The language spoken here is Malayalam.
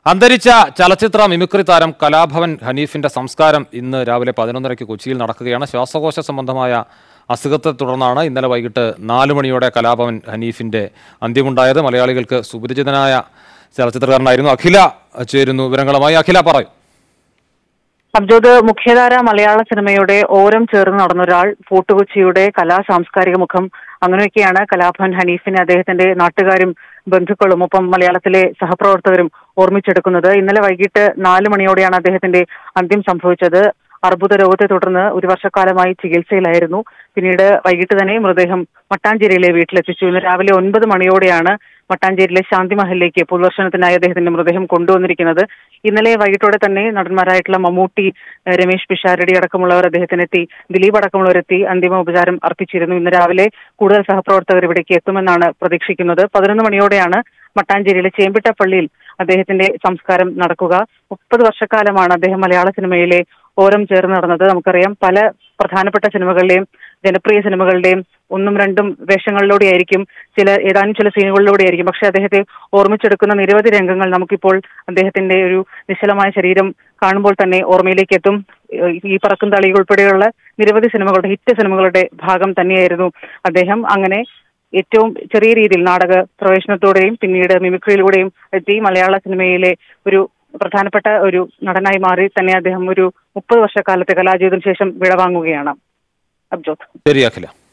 അന്തരിച്ച ചലച്ചിത്ര മിമിക്രി താരം കലാഭവൻ ഹനീഫിന്റെ സംസ്കാരം ഇന്ന് രാവിലെ പതിനൊന്നരയ്ക്ക് കൊച്ചിയിൽ നടക്കുകയാണ് ശ്വാസകോശ സംബന്ധമായ അസുഖത്തെ തുടർന്നാണ് ഇന്നലെ വൈകിട്ട് നാല് മണിയോടെ കലാഭവൻ ഹനീഫിന്റെ അന്ത്യമുണ്ടായത് മലയാളികൾക്ക് സുപരിചിതനായ ചലച്ചിത്രകാരനായിരുന്നു അഖില ചേരുന്നു വിവരങ്ങളുമായി അഖില പറയൂ അബ്ജോദ് മുഖ്യധാര മലയാള സിനിമയുടെ ഓരം ചേർന്ന് നടന്ന ഒരാൾ ഫോർട്ടുകൊച്ചിയുടെ കലാ സാംസ്കാരിക മുഖം അങ്ങനെയൊക്കെയാണ് കലാഭവൻ ഹനീഫിനെ അദ്ദേഹത്തിന്റെ നാട്ടുകാരും ബന്ധുക്കളും ഒപ്പം മലയാളത്തിലെ സഹപ്രവർത്തകരും ഓർമ്മിച്ചെടുക്കുന്നത് ഇന്നലെ വൈകിട്ട് നാല് മണിയോടെയാണ് അദ്ദേഹത്തിന്റെ അന്ത്യം സംഭവിച്ചത് അർബുദ രോഗത്തെ തുടർന്ന് ഒരു വർഷക്കാലമായി ചികിത്സയിലായിരുന്നു പിന്നീട് വൈകിട്ട് തന്നെ മൃതദേഹം മട്ടാഞ്ചേരിയിലെ വീട്ടിലെത്തിച്ചു ഇന്ന് രാവിലെ ഒൻപത് മണിയോടെയാണ് മട്ടാഞ്ചേരിയിലെ ശാന്തി മഹലിലേക്ക് പൊതുദർശനത്തിനായി അദ്ദേഹത്തിന്റെ മൃതദേഹം കൊണ്ടുവന്നിരിക്കുന്നത് ഇന്നലെ വൈകിട്ടോടെ തന്നെ നടന്മാരായിട്ടുള്ള മമ്മൂട്ടി ഏഹ് രമേശ് പിഷാരടി അടക്കമുള്ളവർ അദ്ദേഹത്തിനെത്തി ദിലീപ് അടക്കമുള്ളവരെത്തി അന്തിമ ഉപചാരം അർപ്പിച്ചിരുന്നു ഇന്ന് രാവിലെ കൂടുതൽ സഹപ്രവർത്തകർ ഇവിടേക്ക് എത്തുമെന്നാണ് പ്രതീക്ഷിക്കുന്നത് പതിനൊന്ന് മണിയോടെയാണ് മട്ടാഞ്ചേരിയിലെ ചേമ്പിട്ട പള്ളിയിൽ അദ്ദേഹത്തിന്റെ സംസ്കാരം നടക്കുക മുപ്പത് വർഷക്കാലമാണ് അദ്ദേഹം മലയാള സിനിമയിലെ ഓരം ചേർന്ന് നടന്നത് നമുക്കറിയാം പല പ്രധാനപ്പെട്ട സിനിമകളുടെയും ജനപ്രിയ സിനിമകളുടെയും ഒന്നും രണ്ടും വേഷങ്ങളിലൂടെയായിരിക്കും ചില ഏതാനും ചില സീനുകളിലൂടെയായിരിക്കും പക്ഷെ അദ്ദേഹത്തെ ഓർമ്മിച്ചെടുക്കുന്ന നിരവധി രംഗങ്ങൾ നമുക്കിപ്പോൾ അദ്ദേഹത്തിന്റെ ഒരു നിശ്ചലമായ ശരീരം കാണുമ്പോൾ തന്നെ ഓർമ്മയിലേക്ക് എത്തും ഏഹ് ഈ പറക്കും തളി ഉൾപ്പെടെയുള്ള നിരവധി സിനിമകളുടെ ഹിറ്റ് സിനിമകളുടെ ഭാഗം തന്നെയായിരുന്നു അദ്ദേഹം അങ്ങനെ ഏറ്റവും ചെറിയ രീതിയിൽ നാടക പ്രവേശനത്തോടെയും പിന്നീട് മിമിക്രിയിലൂടെയും എത്തി മലയാള സിനിമയിലെ ഒരു പ്രധാനപ്പെട്ട ഒരു നടനായി മാറി തന്നെ അദ്ദേഹം ഒരു മുപ്പത് വർഷക്കാലത്തെ കലാജീവിതത്തിന് ശേഷം വിടവാങ്ങുകയാണ് അബ്ജോത് ശരി അഖില